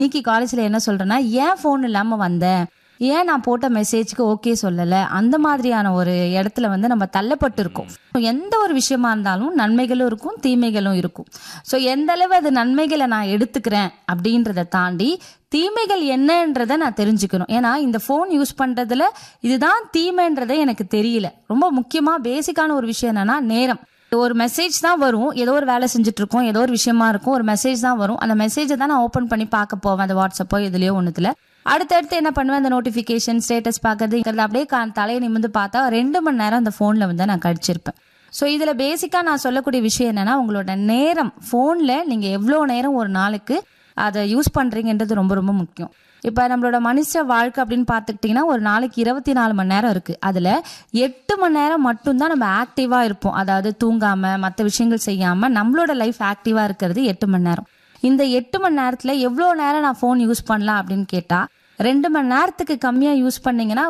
இன்னைக்கு காலேஜ்ல என்ன சொல்றேன்னா ஏன் ஃபோன் இல்லாம வந்தேன் ஏன் நான் போட்ட மெசேஜ்க்கு ஓகே சொல்லல அந்த மாதிரியான ஒரு இடத்துல வந்து நம்ம தள்ளப்பட்டு இருக்கோம் எந்த ஒரு விஷயமா இருந்தாலும் நன்மைகளும் இருக்கும் தீமைகளும் இருக்கும் ஸோ எந்த அளவு அது நன்மைகளை நான் எடுத்துக்கிறேன் அப்படின்றத தாண்டி தீமைகள் என்னன்றதை நான் தெரிஞ்சுக்கணும் ஏன்னா இந்த ஃபோன் யூஸ் பண்றதுல இதுதான் தீமைன்றதே எனக்கு தெரியல ரொம்ப முக்கியமா பேசிக்கான ஒரு விஷயம் என்னன்னா நேரம் ஒரு மெசேஜ் தான் வரும் ஏதோ ஒரு வேலை செஞ்சுட்டு இருக்கோம் ஏதோ ஒரு விஷயமா இருக்கும் ஒரு மெசேஜ் தான் வரும் அந்த மெசேஜை தான் நான் ஓப்பன் பண்ணி பார்க்க போவேன் அந்த வாட்ஸ்அப்போ இதுலயோ ஒன்றுத்துல அடுத்தடுத்து என்ன பண்ணுவேன் அந்த நோட்டிஃபிகேஷன் ஸ்டேட்டஸ் பார்க்கறது இருக்கிறது அப்படியே கா- தலையை நிமிந்து பார்த்தா ரெண்டு மணி நேரம் அந்த ஃபோனில் வந்து நான் கழிச்சிருப்பேன் ஸோ இதில் பேசிக்காக நான் சொல்லக்கூடிய விஷயம் என்னன்னா உங்களோட நேரம் ஃபோனில் நீங்கள் எவ்வளோ நேரம் ஒரு நாளுக்கு அதை யூஸ் பண்ணுறீங்கன்றது ரொம்ப ரொம்ப முக்கியம் இப்போ நம்மளோட மனுஷ வாழ்க்கை அப்படின்னு பார்த்துக்கிட்டிங்கன்னா ஒரு நாளைக்கு இருபத்தி நாலு மணி நேரம் இருக்குது அதில் எட்டு மணி நேரம் மட்டும்தான் நம்ம ஆக்டிவாக இருப்போம் அதாவது தூங்காமல் மற்ற விஷயங்கள் செய்யாமல் நம்மளோட லைஃப் ஆக்டிவாக இருக்கிறது எட்டு மணி நேரம் இந்த எட்டு மணி நேரத்தில் எவ்வளோ நேரம் நான் ஃபோன் யூஸ் பண்ணலாம் அப்படின்னு கேட்டால் ரெண்டு மணி நேரத்துக்கு கம்மியாக யூஸ் பண்ணீங்கன்னா